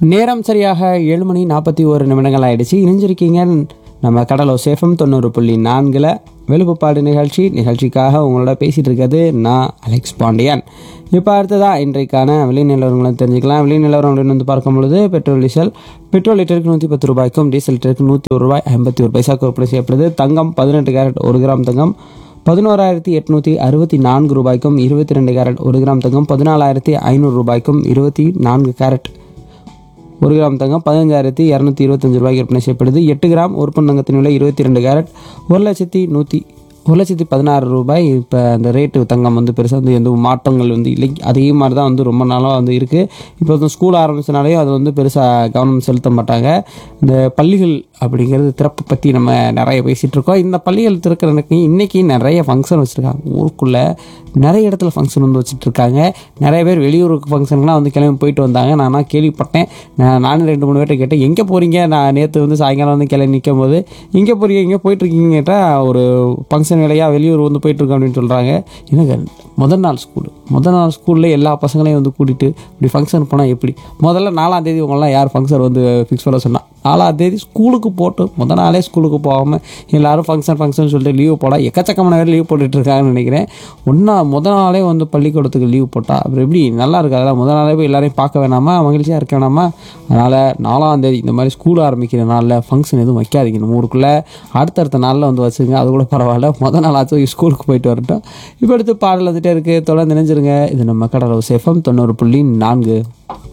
நேரம் சரியாக ஏழு மணி நாற்பத்தி ஒரு நிமிடங்கள் ஆயிடுச்சு இணைஞ்சிருக்கீங்க நம்ம கடலோ சேஃபம் தொண்ணூறு புள்ளி நான்கில் வெளுப்புப்பாடு நிகழ்ச்சி நிகழ்ச்சிக்காக உங்களோட பேசிகிட்டு இருக்கிறது நான் அலெக்ஸ் பாண்டியன் இப்போ அடுத்ததாக இன்றைக்கான விலை நிலவரங்களை தெரிஞ்சுக்கலாம் விலை நிலவரங்கள் வந்து பார்க்கும் பொழுது பெட்ரோல் டீசல் பெட்ரோல் லிட்டருக்கு நூற்றி பத்து ரூபாய்க்கும் டீசல் லிட்டருக்கு நூற்றி ஒரு ரூபாய் ஐம்பத்தி ஒரு பைசாக்கு விற்பனை செய்யப்படுது தங்கம் பதினெட்டு கேரட் ஒரு கிராம் தங்கம் பதினோராயிரத்தி எட்நூற்றி அறுபத்தி நான்கு ரூபாய்க்கும் இருபத்தி ரெண்டு கேரட் ஒரு கிராம் தங்கம் பதினாலாயிரத்தி ஐநூறு ரூபாய்க்கும் இருபத்தி நான்கு கேரட் ஒரு கிராம் தங்கம் பதினஞ்சாயிரத்தி இரநூத்தி இருபத்தஞ்சு ரூபாய்க்கு விற்பனை செய்யப்படுது எட்டு கிராம் ஒரு பன் தங்கத்தின் விலை இருபத்தி ரெண்டு கேரட் ஒரு லட்சத்தி நூற்றி ஒரு லட்சத்தி பதினாறு ரூபாய் இப்போ அந்த ரேட்டு தங்கம் வந்து பெருசாக வந்து எந்த மாற்றங்கள் வந்து இல்லை அதே மாதிரி தான் வந்து ரொம்ப நாளாக வந்து இருக்குது இப்போ வந்து ஸ்கூல் ஆரம்பிச்சனாலேயும் அது வந்து பெருசாக கவனம் செலுத்த மாட்டாங்க இந்த பள்ளிகள் அப்படிங்கிறது திறப்பு பற்றி நம்ம நிறைய பேசிகிட்டு இருக்கோம் இந்த பள்ளிகள் திறக்கிறதுக்கு இன்றைக்கி நிறைய ஃபங்க்ஷன் வச்சுருக்காங்க ஊருக்குள்ளே நிறைய இடத்துல ஃபங்க்ஷன் வந்து வச்சுட்டு இருக்காங்க நிறைய பேர் வெளியூருக்கு ஃபங்க்ஷனுக்குலாம் வந்து கிளம்பி போயிட்டு வந்தாங்க நான்லாம் கேள்விப்பட்டேன் நான் நானும் ரெண்டு மூணு பேர்ட்ட கேட்டேன் எங்கே போகிறீங்க நான் நேற்று வந்து சாயங்காலம் வந்து கிளம்பி நிற்கும் போது எங்கே போகிறீங்க எங்கே போயிட்டுருக்கீங்க கேட்டால் ஒரு ஃபங்க்ஷன் வேலையாக வெளியூர் வந்து போயிட்டுருக்கோம் அப்படின்னு சொல்கிறாங்க எனக்கு முதல் நாள் ஸ்கூலு முதல் நாள் ஸ்கூலில் எல்லா பசங்களையும் வந்து கூட்டிகிட்டு இப்படி ஃபங்க்ஷன் போனால் எப்படி முதல்ல நாலாம் தேதி உங்களாம் யார் ஃபங்க்ஷன் வந்து ஃபிக்ஸ் பண்ண சொன்னா நாலாம் தேதி ஸ்கூலுக்கு போட்டு முத நாளே ஸ்கூலுக்கு போகாமல் எல்லாரும் ஃபங்க்ஷன் ஃபங்க்ஷன் சொல்லிட்டு லீவு போட எக்கச்சக்கமான பேர் லீவ் போட்டுட்டு இருக்காங்கன்னு நினைக்கிறேன் ஒன்றா முத நாளே வந்து பள்ளிக்கூடத்துக்கு லீவ் போட்டால் அப்புறம் எப்படி நல்லா இருக்காது முத நாளே போய் எல்லாரையும் பார்க்க வேணாமா மகிழ்ச்சியாக இருக்க வேணாமா அதனால் நாலாம் தேதி இந்த மாதிரி ஸ்கூல் ஆரம்பிக்கிற நாளில் ஃபங்க்ஷன் எதுவும் வைக்காதீங்க நம்ம ஊருக்குள்ளே அடுத்தடுத்த நாளில் வந்து வச்சுங்க அது கூட பரவாயில்ல முத நாள் ஆச்சு ஸ்கூலுக்கு போயிட்டு வரட்டும் இப்போ அடுத்து பாடல் வந்துட்டே இருக்குது தொடர்ந்து நினைஞ்சிருங்க இது நம்ம கடலோ சேஃபம் தொண்ணூறு புள்ளி நான்கு